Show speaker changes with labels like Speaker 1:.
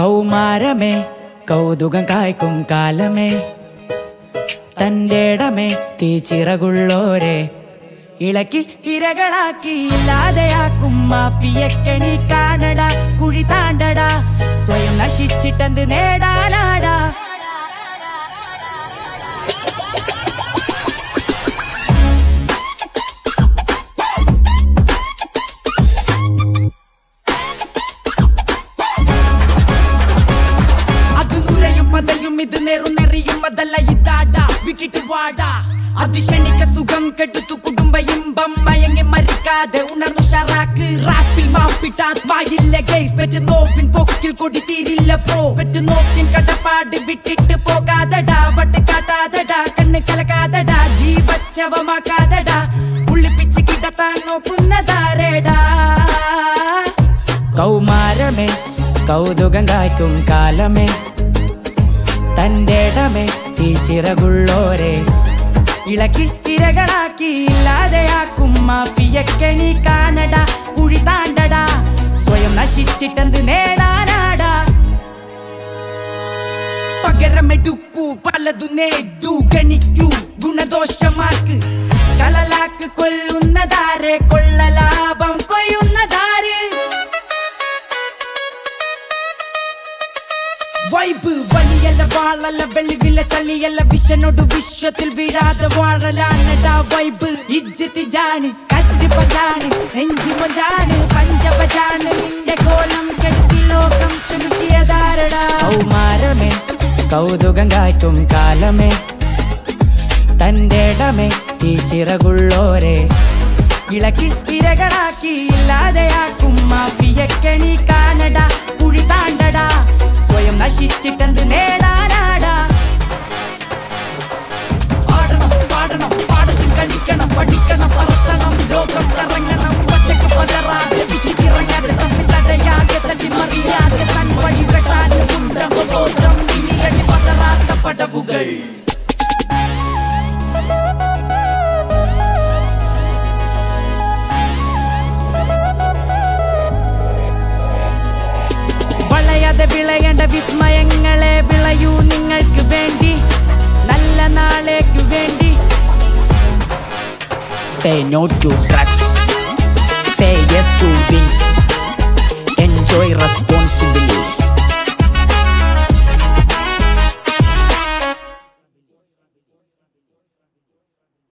Speaker 1: കൗമാരമേ കൗതുകം കായ്ക്കും കാലമേ തൻ്റെ ഇടമേ തീച്ചിറകുള്ളോരെ ഇളക്കി ഇരകളാക്കി ഇല്ലാതെയാക്കും മാഫിയക്കണി കാണടാ കുഴി താണ്ടടാ സ്വയം നശിച്ചിട്ടെന്ത് നേടാനാടാ അത് നുരയും പതയും ഇത് നെറുന്നെറിയും അതല്ല ഇതാടാ വിട്ടിട്ട് വാടാ അതിശണിക്ക സുഖം കെടുത്തു കുടുംബ ഇമ്പം മയങ്ങി മരിക്കാതെ ഉണർന്നു ഷറാക്ക് റാപ്പിൽ മാപ്പിട്ടാത്മായില്ല ഗൈസ് പെറ്റ് നോവിൻ പൊക്കിൽ കൊടി തീരില്ല പോ പെറ്റ് നോക്കിൻ കടപ്പാട് വിട്ടിട്ട് പോകാതടാ വട്ട് കാട്ടാതടാ കണ്ണ് കലക്കാതടാ ജീവച്ചവമാക്കാതടാ ഉള്ളിപ്പിച്ച് കിടത്താൻ നോക്കുന്നതാരേടാ കൗമാരമേ കൗതുകം കായ്ക്കും കാലമേ തൻ്റെ ഇടമേ തീച്ചിറകുള്ളോരെ ഇളക്കി തിരകളാക്കി ഇല്ലാതെയാക്കും മാഫിയക്കണി കാണടാ കുഴി താണ്ടടാ സ്വയം നശിച്ചിട്ടെന്ത് നേടാനാടാ പകരമെടുക്കൂ പലതു നേടൂ ഗണിക്കൂ ഗുണദോഷമാക്ക് കലലാക്ക് കൊല്ലുന്നതാരെ കൊള്ളലാഭം കൊയ്യുന്നതാര് വൈബ് വലിയല്ല വാളല്ല വെളിവില തള്ളിയല്ല വിഷനോട് വിശ്വത്തിൽ വീഴാതെ വാഴലാണടാ വൈബ് ഇജ്ജത്തി ജാണ് കച്ച് പജാണ് നെഞ്ചു മജാണ് പഞ്ചപജാണ് നിന്റെ കോലം കെടുത്തി ലോകം ചുരുക്കിയതാരടാ കൗമാരമേ കൗതുകം കായ്ക്കും കാലമേ തൻ്റെ ഇടമേ ഈ ചിറകുള്ളോരെ ഇളക്കി തിരകളാക്കി ഇല്ലാതെയാക്കും മാഫിയക്കണി കാണടാ കുഴി താണ്ടടാ സ്വയം നശിച്ചിട്ടെന്ത് നേടാനാടാ പാടണം പാടണം പാടത്തിൽ കളിക്കണം പഠിക്കണം പറത്തണം ലോകം കറങ്ങണം പച്ചക്ക് പതറാതെ പിച്ചിറങ്ങാതെ തമ്മിൽ തടയാതെ തട്ടി മറിയാതെ തൻ വഴി വെട്ടാതെ കുണ്ടം ബോധം ഇനിയടി പതറാത്ത പടവുകൾ വളയാതെ വിളയേണ്ട വിസ്മയങ്ങളെ വിളയൂ നിങ്ങൾക്ക് വേണ്ടി നല്ല നാളേക്ക് വേണ്ടി Say no to drugs